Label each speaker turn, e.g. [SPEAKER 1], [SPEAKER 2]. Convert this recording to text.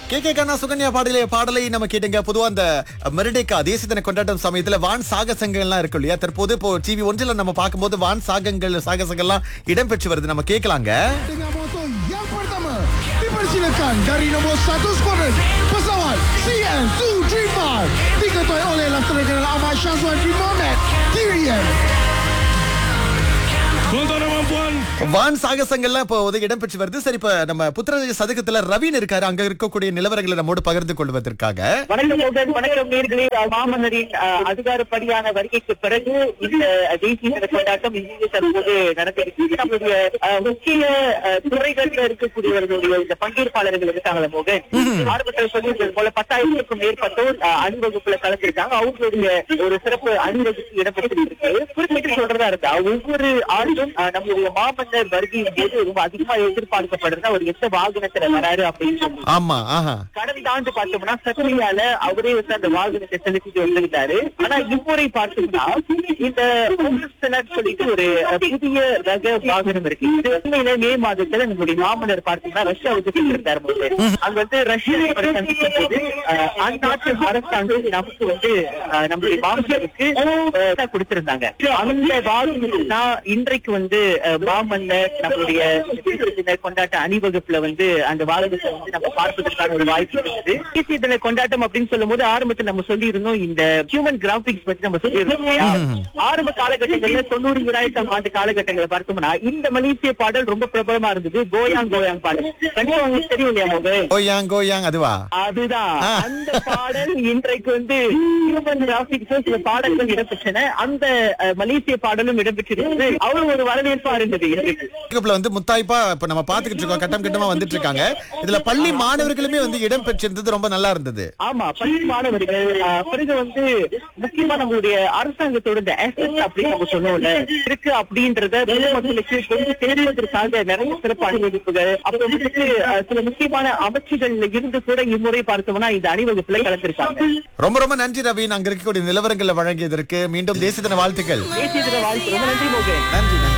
[SPEAKER 1] K K கண்ணா சுகன்யா பாடலே பாடலை நம்ம கேட்டுங்க பொதுவா அந்த மெரிடேக்கா தேசிய தின கொண்டாட்டம் சமயத்துல வான் சாகசங்கள்லாம் இருக்கு இல்லையா தற்போது இப்போ டிவி ஒன்றில் நம்ம பார்க்கும்போது வான் சாகங்கள் சாகசங்கள்லாம் இடம்பெற்று வருது நம்ம கேட்கலாங்க
[SPEAKER 2] Dengan motor yang pertama Dipersilakan dari nombor 1 skuadron Pesawat CN235 Diketuai oleh Lieutenant Colonel Ahmad Syazwan Bin Mohamed Tyrion
[SPEAKER 3] Tuan-tuan dan puan
[SPEAKER 1] வான் சாகசங்கள்லாம் இப்போ வந்து இடம்பெற்று வருது சரி இப்ப நம்ம புத்திரராஜ சதுக்கத்துல ரவீன் இருக்காரு அங்க இருக்கக்கூடிய நிலவரங்களை நம்மோடு பகிர்ந்து கொள்வதற்காக
[SPEAKER 4] வணக்கம் மோகன் வணக்கம் நேர்களே மாமன்னரின் அஹ், அதிகாரப்படியான வருகைக்கு பிறகு இந்த தேசிய தின கொண்டாட்டம் இங்கே தற்போது நடந்திருக்கு நம்மளுடைய அஹ், முக்கிய அஹ், துறைகள்ல இருக்கக்கூடியவர்களுடைய இந்த பங்கேற்பாளர்கள் இருக்காங்களா மோகன் ஆரம்பத்தில் சொல்லியிருந்தது போல பத்தாயிரத்துக்கும் மேற்பட்டோர் அஹ், அணிவகுப்புல கலந்துருக்காங்க அவங்களுடைய ஒரு சிறப்பு அணிவகுப்பு இடம்பெற்றிருக்கு குறிப்பிட்டு சொல்றதா இருந்தா ஒவ்வொரு ஆண்டும் அஹ், நம்மளுடைய மாமன்னர் வருகையின் போது ரொம்ப அதிகமா எதிர்பார்க்கப்படுறது அவர் எந்த வாகனத்துல வராரு அப்படின்னு சொல்லி
[SPEAKER 1] ஆமா ஆஹா
[SPEAKER 4] கடந்த ஆண்டு பார்த்தோம்னா சத்ரியால அவரே வந்து அந்த வாகனத்தை செலுத்திட்டு வந்திருந்தாரு ஆனா இம்முறை பார்த்தோம்னா இந்த Oxygen சொல்லிட்டு ஒரு அஹ், புதிய ரக வாகனம் இருக்கு இது உண்மையில மே மாதத்துல நம்முடைய மாமன்னர் பார்த்தீங்கன்னா ரஷ்யாவுக்கு சென்றிருந்தார் முதல்ல. அங்க வந்து ரஷ்யா அவரை சந்தித்த போது அஹ், அந்நாட்டு அரசாங்கம் நமக்கு வந்து அஹ், நம்முடைய மாமன்னருக்கு அஹ், கொடுத்திருந்தாங்க அந்த வாகனம் தான் இன்றைக்கு வந்து அஹ், மாமன்னர் நம்மளுடைய தேசிய தின கொண்டாட்ட அணிவகுப்புல வந்து அந்த வாகனத்தை வந்து நம்ம பார்ப்பதற்கான ஒரு வாய்ப்பு இருக்குது தேசிய தின கொண்டாட்டம் அப்படின்னு சொல்லும் போது ஆரம்பத்தில் நம்ம சொல்லி இருந்தோம் இந்த ஹியூமன் கிராபிக்ஸ் பத்தி நம்ம சொல்லி இருந்தோம் இல்லையா? ஆரம்ப காலகட்டங்கள்ல தொண்ணூறு இரண்டாயிரத்தாம் ஆண்டு காலகட்டங்களை பார்த்தோம்னா இந்த மலேசிய பாடல் ரொம்ப பிரபலமா இருந்தது கோயாங் கோயாங் பாடல் கண்டிப்பா உங்களுக்கு தெரியும் இல்லையா மோகன்
[SPEAKER 1] கோயாங் கோயாங் அதுவா
[SPEAKER 4] அதுதான்
[SPEAKER 1] ஆ.
[SPEAKER 4] அந்த பாடல் இன்றைக்கு வந்து ஹியூமன் கிராபிக்ஸ் சில பாடல்கள் இடம்பெற்றன அந்த அஹ், மலேசிய பாடலும் இடம்பெற்றிருந்தது அவ்வளவு ஒரு வரவேற்பா இருந்தது இன்றைக்கு
[SPEAKER 1] வகுப்புல வந்து முத்தாய்ப்பா இப்ப நம்ம பாத்துக்கிட்டு இருக்கோம் கட்டம் கட்டமா வந்துட்டு இருக்காங்க இதுல பள்ளி மாணவர்களுமே வந்து இடம் பெற்றிருந்தது ரொம்ப நல்லா இருந்தது
[SPEAKER 4] ஆமா பள்ளி மாணவர்கள் ஆஹ், பிறகு வந்து முக்கியமா நம்மளுடைய அரசாங்கத்தோட இந்த எஸ்எஸ் அப்படின்னு நம்ம சொன்னோம்ல இருக்கு அப்படின்றத பொதுமக்களுக்கு கொண்டு சேர்வதற்காக நிறைய சிறப்பு அணிவகுப்புகள் அப்புறம் வந்துட்டு ஆஹ், சில முக்கியமான அமைச்சுகள்ல இருந்து கூட இம்முறை பார்த்தோம்னா இந்த அணிவகுப்புல கலந்திருக்காங்க
[SPEAKER 1] ரொம்ப ரொம்ப நன்றி ரவீன் அங்க இருக்கக்கூடிய நிலவரங்களை வழங்கியதற்கு மீண்டும் தேசிய தின வாழ்த்துக்கள்
[SPEAKER 4] தேசிய தின வாழ்த்து ரொம்ப நன்றி மோகன்
[SPEAKER 1] நன்றி நன்றி